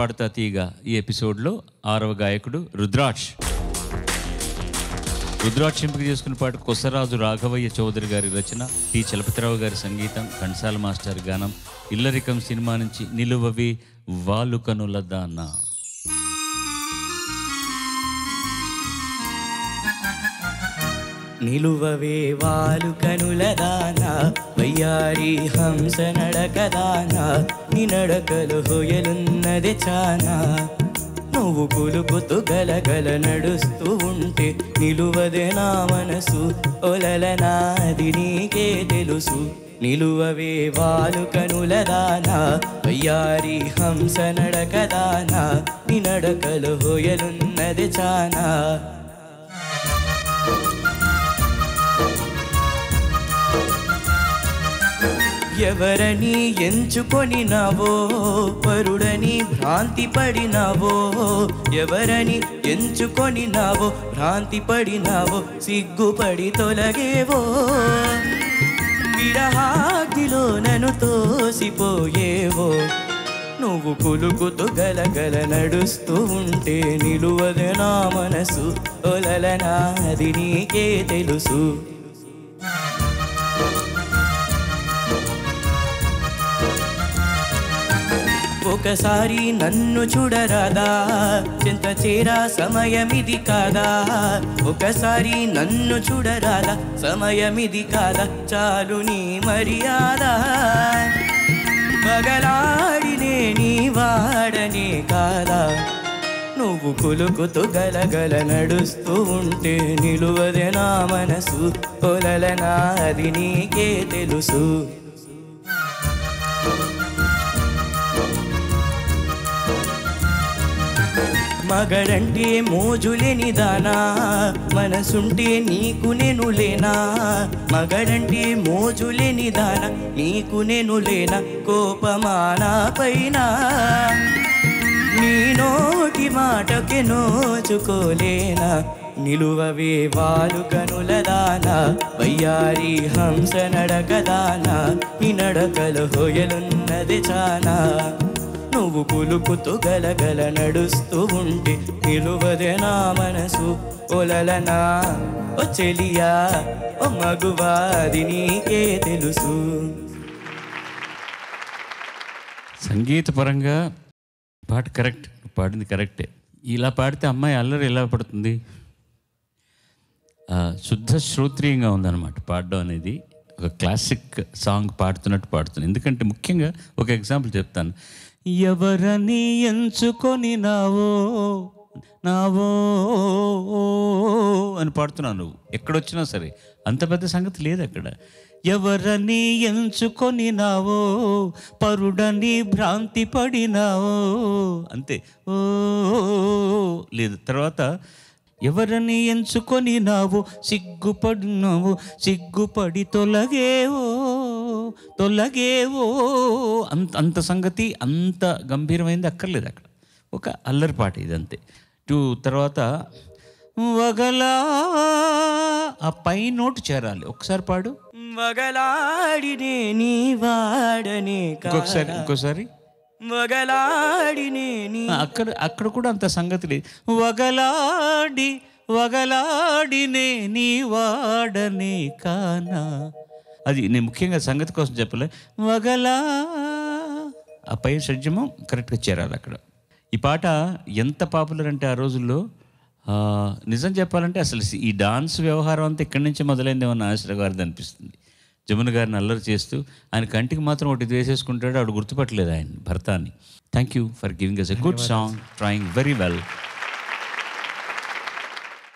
పాడుతా తీయగా ఈ ఎపిసోడ్లో ఆరవ గాయకుడు రుద్రాక్ష్ రుద్రాక్ష ఎంపిక చేసుకున్న పాట కొసరాజు రాఘవయ్య చౌదరి గారి రచన టి చలపతిరావు గారి సంగీతం కణసాల మాస్టర్ గానం ఇల్లరికం సినిమా నుంచి నిలువవి వాలు కనుల దాన నిలువవే వాలు కనులదానా వయ్యారి హంస నడకదానా నీ నడకలు హొయలున్నది చానా నువ్వు కులుకుతూ గలగల నడుస్తూ ఉంటే నిలువదే నా మనసు ఒలలనాది నీకే తెలుసు నిలువవే వాలు కనులదానా వయ్యారి హంస నడకదానా నీ నడకలు హొయలున్నది చానా ఎవరని ఎంచుకొనినావో పరుడని భ్రాంతి పడినావో ఎవరని ఎంచుకొనినావో భ్రాంతి పడినావో సిగ్గుపడి తొలగేవో విరహాగ్నిలో నన్ను తోసిపోయేవో నువ్వు కులుకుతూ గలగల నడుస్తూ ఉంటే నిలువదే నా మనసు ఒలలనాది నీకే తెలుసు ఒకసారి నన్ను చూడరాదా చింత చేరా సమయమిది కాదా ఒకసారి నన్ను చూడరాదా సమయమిది కాదా చాలు నీ మర్యాద పగలాడినే నీ వాడనే కాదా నువ్వు కులుకుతూ గలగల నడుస్తూ ఉంటే నిలువదే నా మనసు ఒలలనాది నీకే తెలుసు మగడంటే మోజులేని దానా మనసుంటే నీకు నేను లేనా మగడంటే మోజులేని దానా నీకు నేను లేనా కోపమానా పైన నీ నోటి మాటకి నోచుకోలేనా నిలువవే వాలు కనుల దానా వయ్యారి హంస నడకదానా నీ నడకలు హొయలున్నది చానా నువ్వు కులుకుతూ గలగల నడుస్తూ ఉంటే నిలువదే నా మనసు ఒలలనా ఓ చెలియా ఓ మగువాది నీకే తెలుసు సంగీతపరంగా పాట కరెక్ట్ పాడింది కరెక్టే ఇలా పాడితే అమ్మాయి అల్లరి ఎలా పడుతుంది ఆ, శుద్ధ శ్రోత్రియంగా ఉందన్నమాట పాడడం అనేది ఒక క్లాసిక్ సాంగ్ పాడుతున్నట్టు పాడుతుంది ఎందుకంటే ముఖ్యంగా ఒక ఎగ్జాంపుల్ చెప్తాను ఎవరని ఎంచుకొని నావో నావో అని పాడుతున్నావు నువ్వు ఎక్కడొచ్చినా సరే అంత పెద్ద సంగతి లేదు అక్కడ ఎవరని ఎంచుకొని నావో పరుడని భ్రాంతి పడినావో అంతే ఓ లేదు తర్వాత ఎవరని ఎంచుకొని నావు సిగ్గుపడినావు సిగ్గుపడి తొలగేవో తొలగేవో అంత అంత సంగతి అంత గంభీరమైంది అక్కర్లేదు అక్కడ ఒక అల్లరి పాట ఇదంతే టూ తర్వాత వగలా ఆ పై నోటు చేరాలి ఒకసారి పాడు వగలాడినే నీ వాడనే ఇంకొకసారి ఇంకోసారి వగలాడినే నీ ఆ, అక్కడ అక్కడ కూడా అంత సంగతి లేదు వగలాడి వగలాడినే నీ వాడనే కానా అది నేను ముఖ్యంగా సంగతి కోసం చెప్పలే వగలా ఆ పై షడ్జమం కరెక్ట్గా చేరాలి అక్కడ ఈ పాట ఎంత పాపులర్ అంటే ఆ రోజుల్లో ఆ, నిజం చెప్పాలంటే అసలు ఈ డాన్స్ వ్యవహారం అంతా ఇక్కడి నుంచి మొదలైందేమో ఆశ్ర గారిది అనిపిస్తుంది జమున గారిని అల్లరి చేస్తూ ఆయన కంటికి మాత్రం ఒకటి వేసేసుకుంటాడు ఆవిడ గుర్తుపట్టలేదు ఆయన భర్త అని thank you for giving us a good song trying very well